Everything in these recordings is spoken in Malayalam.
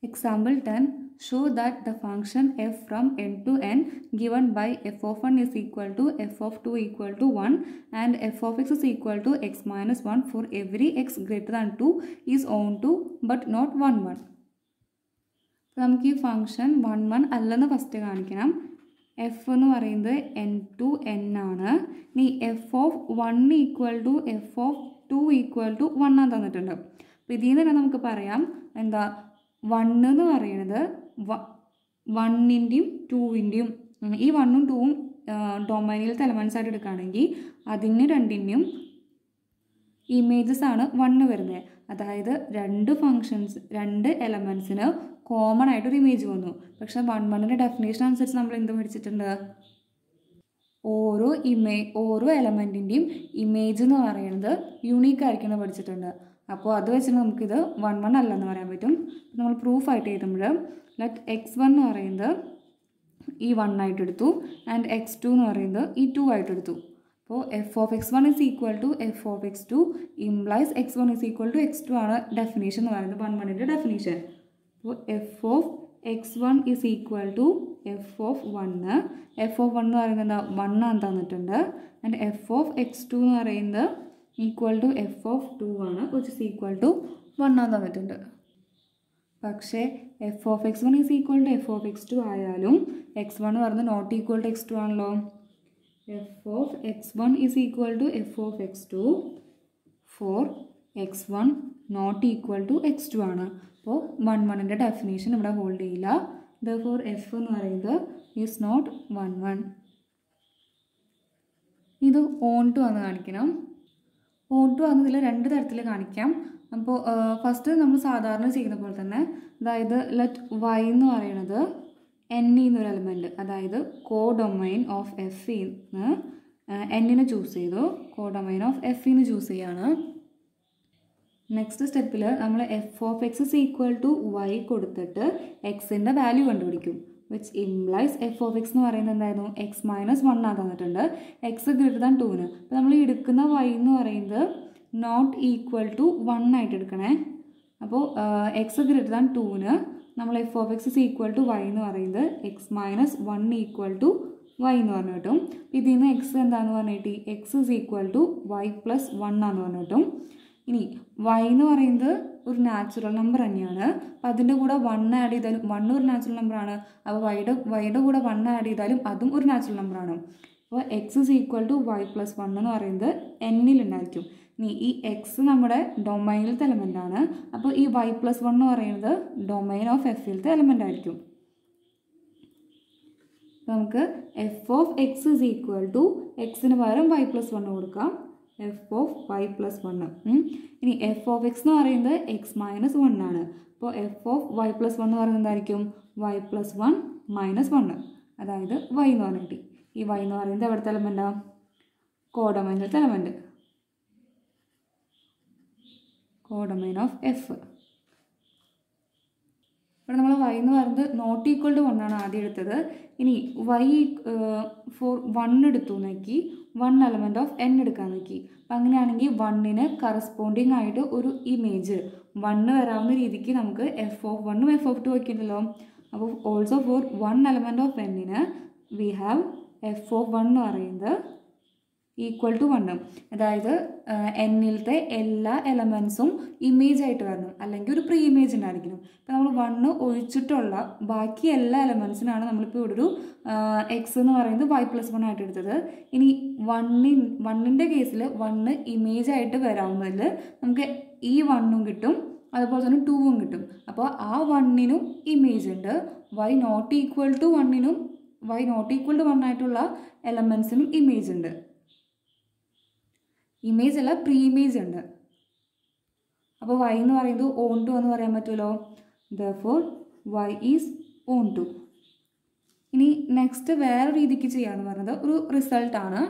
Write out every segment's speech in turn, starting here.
Example 10 show that the function f from n to n given by f of 1 is equal to f of 2 equal to 1 and f of x is equal to x minus 1 for every x greater than 2 is own to but not 1 1. അപ്പോൾ നമുക്ക് ഈ ഫംഗ്ഷൻ വൺ വൺ അല്ലെന്ന് ഫസ്റ്റ് കാണിക്കണം എഫ് എന്ന് പറയുന്നത് എൻ ടു എൻ ആണ് ഇനി F of one equal to F of two equal to one ആണ് തന്നിട്ടുണ്ട് അപ്പോൾ ഇതിൽ നിന്ന് തന്നെ നമുക്ക് പറയാം എന്താ വൺ എന്ന് പറയുന്നത് വണ്ണിൻ്റെയും ടൂവിൻ്റെയും ഈ വണ്ണും ടൂവും ഡൊമൈനിലത്തെ എലമെൻസ് ആയിട്ട് എടുക്കുകയാണെങ്കിൽ അതിന് രണ്ടിൻ്റെയും ഇമേജസ് ആണ് വണ്ണ് വരുന്നത് അതായത് രണ്ട് ഫങ്ഷൻസ് രണ്ട് എലമെൻസിന് കോമൺ ആയിട്ടൊരു ഇമേജ് വന്നു പക്ഷെ വൺ വണ്ണിൻ്റെ ഡെഫിനേഷൻ അനുസരിച്ച് നമ്മൾ എന്ത് പഠിച്ചിട്ടുണ്ട് ഓരോ ഇമേ ഓരോ എലമെൻറ്റിൻ്റെയും ഇമേജ് എന്ന് പറയുന്നത് യുണീക്ക് ആയിരിക്കണം പഠിച്ചിട്ടുണ്ട് അപ്പോൾ അത് വെച്ചിട്ട് നമുക്കിത് വൺ വൺ അല്ലെന്ന് പറയാൻ പറ്റും നമ്മൾ പ്രൂഫായിട്ട് എഴുതുമ്പോൾ ലെറ്റ് എക്സ് വൺ എന്ന് പറയുന്നത് ഈ വൺ ആയിട്ട് എടുത്തു ആൻഡ് എക്സ് ടു എന്ന് പറയുന്നത് ഈ ടു ആയിട്ട് എടുത്തു അപ്പോൾ F of x one is equal to F of x two implies x one is equal to x two ആണ് ഡെഫിനേഷൻ എന്ന് പറയുന്നത് വൺ വണ്ണിൻ്റെ ഡെഫിനേഷൻ അപ്പോൾ F of x one is equal to F of one F of one എന്ന് പറയുന്നത് എന്താ വൺ ആണ് തന്നിട്ടുണ്ട് and F of x two എന്ന് പറയുന്നത് equal to F of two ആണ് which is equal to one ആണ് തന്നിട്ടുണ്ട് പക്ഷേ F of x one is equal to F of x two ആയാലും എക്സ് വൺ പറയുന്നത് not equal to x two ആണല്ലോ F of x one is equal to F of x two for x one not equal to x two ആണ് അപ്പോൾ വൺ വണ്ണിൻ്റെ ഡെഫിനേഷൻ ഇവിടെ ഹോൾഡ് ചെയ്യില്ല ദ ഫോർ എഫ് എന്ന് പറയുന്നത് ഈസ് നോട്ട് വൺ വൺ ഇത് ഓൺ ടു ആണ് കാണിക്കണം ഓൺ ടു എന്നതിൽ രണ്ട് തരത്തിൽ കാണിക്കാം അപ്പോൾ ഫസ്റ്റ് നമ്മൾ സാധാരണ ചെയ്യുന്ന പോലെ തന്നെ അതായത് ലെറ്റ് വൈ എന്ന് പറയുന്നത് എൻ എന്നൊരു എലമെൻറ്റ് അതായത് കോ ഡൊമൈൻ ഓഫ് എഫ് എന്ന് എന്നിനെ ചൂസ് ചെയ്തു കോ ഡൊമൈൻ ഓഫ് എഫ് എന്ന് ചൂസ് ചെയ്യാണ് നെക്സ്റ്റ് സ്റ്റെപ്പിൽ നമ്മൾ F of x is equal to y കൊടുത്തിട്ട് എക്സിൻ്റെ വാല്യൂ കണ്ടുപിടിക്കും which implies F of x എന്ന് പറയുന്നത് എന്തായിരുന്നു എക്സ് മൈനസ് വൺ ആ തന്നിട്ടുണ്ട് എക്സ് ഗ്രേറ്റർ ദാൻ ടൂന് അപ്പോൾ നമ്മൾ എടുക്കുന്ന വൈ എന്ന് പറയുന്നത് നോട്ട് ഈക്വൽ ടു വൺ ആയിട്ട് എടുക്കണേ അപ്പോൾ എക്സ് ഗ്രേറ്റർ ദാൻ ടൂന് നമ്മൾ F of x is equal to y എന്ന് പറയുന്നത് x minus one equal to y എന്ന് പറഞ്ഞു കിട്ടും ഇതിൽ നിന്ന് എക്സ് എന്താണെന്ന് പറഞ്ഞിട്ട് x is equal to y plus one ആണെന്ന് പറഞ്ഞു കിട്ടും ഇനി വൈ എന്ന് പറയുന്നത് ഒരു നാച്ചുറൽ നമ്പർ തന്നെയാണ് അപ്പം അതിൻ്റെ കൂടെ വൺ ആഡ് ചെയ്താലും വൺ ഒരു നാച്ചുറൽ നമ്പറാണ് അപ്പോൾ വൈയുടെ വൈയുടെ കൂടെ വൺ ആഡ് ചെയ്താലും അതും ഒരു നാച്ചുറൽ നമ്പറാണ് അപ്പോൾ x is equal to y plus one എന്ന് പറയുന്നത് എന്നിലുണ്ടായിരിക്കും ഇനി ഈ എക്സ് നമ്മുടെ ഡൊമൈനിലത്തെ എലമെൻ്റ് ആണ് അപ്പോൾ ഈ വൈ പ്ലസ് വൺ എന്ന് പറയുന്നത് ഡൊമൈൻ ഓഫ് എഫിലത്തെ എലമെൻ്റ് ആയിരിക്കും നമുക്ക് F of x is equal to എക്സിന് പകരം വൈ പ്ലസ് വൺ കൊടുക്കാം F of y plus one ഇനി എഫ് ഓഫ് എക്സ് എന്ന് പറയുന്നത് എക്സ് മൈനസ് വൺ ആണ് അപ്പോൾ F of y plus one എന്ന് പറയുന്നത് എന്തായിരിക്കും y plus one minus one അതായത് വൈ എന്ന് പറഞ്ഞിട്ട് ഈ വൈ എന്ന് പറയുന്നത് എവിടുത്തെ എലമെൻറ്റാ കോഡമൈനത്തെ എലമെൻറ്റ് കോഡമൈൻ ഓഫ് എഫ് ഇവിടെ നമ്മൾ വൈ എന്ന് പറയുന്നത് നോട്ട് ഈക്വൽ ടു വൺ ആണ് ആദ്യം എടുത്തത് ഇനി വൈ ഫോർ വൺ എടുത്തു നോക്കി വൺ എലമെൻറ്റ് ഓഫ് എൻ എടുക്കാൻ നോക്കി അപ്പം അങ്ങനെയാണെങ്കിൽ വണ്ണിന് കറസ്പോണ്ടിങ് ആയിട്ട് ഒരു ഇമേജ് വണ്ണ് വരാവുന്ന രീതിക്ക് നമുക്ക് എഫ് ഓഫ് വണ്ണും എഫ് ഓഫ് ടു വയ്ക്കുന്നുണ്ടല്ലോ അപ്പോൾ also for one element of എന്നിന് we have F of one എന്ന് പറയുന്നത് ഈക്വൽ ടു വണ്ണ് അതായത് എന്നിലത്തെ എല്ലാ എലമെൻസും ഇമേജ് ആയിട്ട് വരണം അല്ലെങ്കിൽ ഒരു പ്രീ ഇമേജ് ഉണ്ടായിരിക്കണം ഇപ്പോൾ നമ്മൾ വണ്ണ് ഒഴിച്ചിട്ടുള്ള ബാക്കി എല്ലാ എലമെൻസിനാണ് നമ്മളിപ്പോൾ ഇവിടെ ഒരു എക്സ് എന്ന് പറയുന്നത് വൈ പ്ലസ് വൺ ആയിട്ട് എടുത്തത് ഇനി വണ്ണിൻ വണ്ണിൻ്റെ കേസിൽ വണ്ണ് ഇമേജ് ആയിട്ട് വരാവുന്നതിൽ നമുക്ക് ഈ വണ്ണും കിട്ടും അതുപോലെ തന്നെ ടൂവും കിട്ടും അപ്പോൾ ആ വണ്ണിനും ഇമേജ് ഉണ്ട് വൈ നോട്ട് ഈക്വൽ ടു വണ്ണിനും y not equal to one ആയിട്ടുള്ള എലമെൻസിനും ഇമേജ് ഉണ്ട് ഇമേജ് അല്ല പ്രീ ഇമേജ് ഉണ്ട് അപ്പോൾ വൈ എന്ന് പറയുന്നത് ഓൺ ടു എന്ന് പറയാൻ പറ്റുമല്ലോ therefore y is onto ഇനി നെക്സ്റ്റ് വേറെ രീതിക്ക് ചെയ്യാന്ന് പറയുന്നത് ഒരു റിസൾട്ടാണ്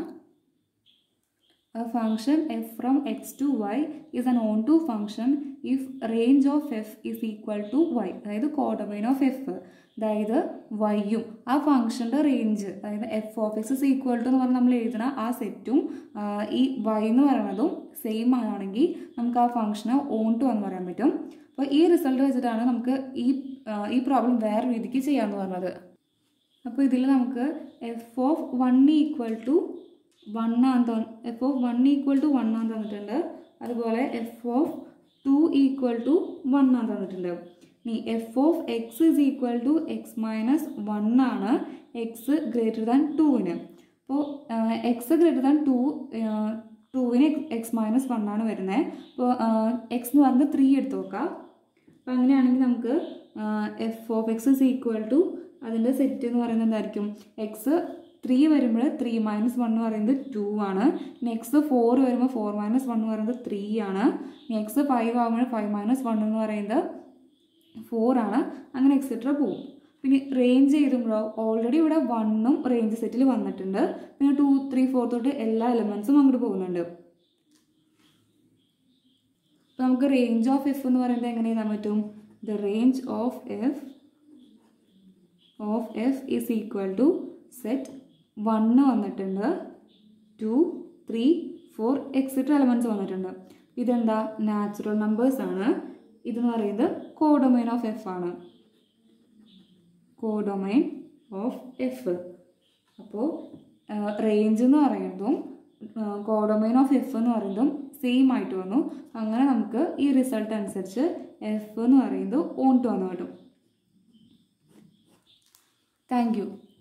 A function f from x to y is an onto function if range of f is equal to y അതായത് കോഡമൈൻ ഓഫ് എഫ് അതായത് വൈയും ആ ഫംഗ്ഷൻ്റെ റേഞ്ച് അതായത് F of x is equal to എന്ന് പറഞ്ഞ് നമ്മൾ എഴുതുന്ന ആ സെറ്റും ഈ വൈ എന്ന് പറയുന്നതും സെയിം ആണെങ്കിൽ നമുക്ക് ആ ഫംഗ്ഷനെ ഓൺ ടു എന്ന് പറയാൻ പറ്റും അപ്പോൾ ഈ റിസൾട്ട് വെച്ചിട്ടാണ് നമുക്ക് ഈ ആ, ഈ പ്രോബ്ലം വേറെ രീതിക്ക് ചെയ്യാമെന്ന് പറഞ്ഞത് അപ്പോൾ ഇതിൽ നമുക്ക് F of one equal to one ആണെന്ന് തോന്നി F of one equal to one ആണെന്ന് തന്നിട്ടുണ്ട് അതുപോലെ F of two equal to one ആണെന്ന് തന്നിട്ടുണ്ട് ഇനി F of x is equal to x minus one ആണ് എക്സ് ഗ്രേറ്റർ ദാൻ ടുവിന് അപ്പോൾ എക്സ് ഗ്രേറ്റർ ദാൻ ടു ടുവിന് എക്സ് മൈനസ് വൺ ആണ് വരുന്നത് അപ്പോൾ എക്സ് എന്ന് പറയുന്നത് ത്രീ എടുത്ത് നോക്കാം അപ്പോൾ അങ്ങനെയാണെങ്കിൽ നമുക്ക് F of x is equal to അതിൻ്റെ സെറ്റ് എന്ന് പറയുന്നത് എന്തായിരിക്കും എക്സ് ത്രീ വരുമ്പോൾ ത്രീ മൈനസ് വൺ എന്ന് പറയുന്നത് ടു ആണ് നെക്സ്റ്റ് ഫോർ വരുമ്പോൾ ഫോർ മൈനസ് വൺ എന്ന് പറയുന്നത് ത്രീ ആണ് നെക്സ്റ്റ് ഫൈവ് ആകുമ്പോൾ ഫൈവ് മൈനസ് വൺ എന്ന് പറയുന്നത് ഫോർ ആണ് അങ്ങനെ എക്സെട്ര പോവും പിന്നെ റേഞ്ച് ചെയ്തുമ്പോഴോ ഓൾറെഡി ഇവിടെ വണ്ണും റേഞ്ച് സെറ്റിൽ വന്നിട്ടുണ്ട് പിന്നെ ടു ത്രീ ഫോർ തൊട്ട് എല്ലാ എലമെൻസും അങ്ങോട്ട് പോകുന്നുണ്ട് അപ്പോൾ നമുക്ക് റേഞ്ച് ഓഫ് എഫ് എന്ന് പറയുന്നത് എങ്ങനെ എഴുതാൻ പറ്റും the range of F of F is equal to set one വന്നിട്ടുണ്ട് two three four etcetera elements വന്നിട്ടുണ്ട് ഇതെന്താ നാച്ചുറൽ നമ്പേഴ്സ് ആണ് ഇതെന്ന് പറയുന്നത് കോഡൊമൈൻ ഓഫ് എഫ് ആണ് കോഡൊമൈൻ ഓഫ് എഫ് അപ്പോൾ റേഞ്ച് എന്ന് പറയുന്നതും കോഡൊമൈൻ ഓഫ് എഫ് എന്ന് പറയുന്നതും സെയിം ആയിട്ട് വന്നു അങ്ങനെ നമുക്ക് ഈ റിസൾട്ട് അനുസരിച്ച് എഫ് എന്ന് പറയുന്നത് ഓൺ ടു വന്നു കിട്ടും താങ്ക് യു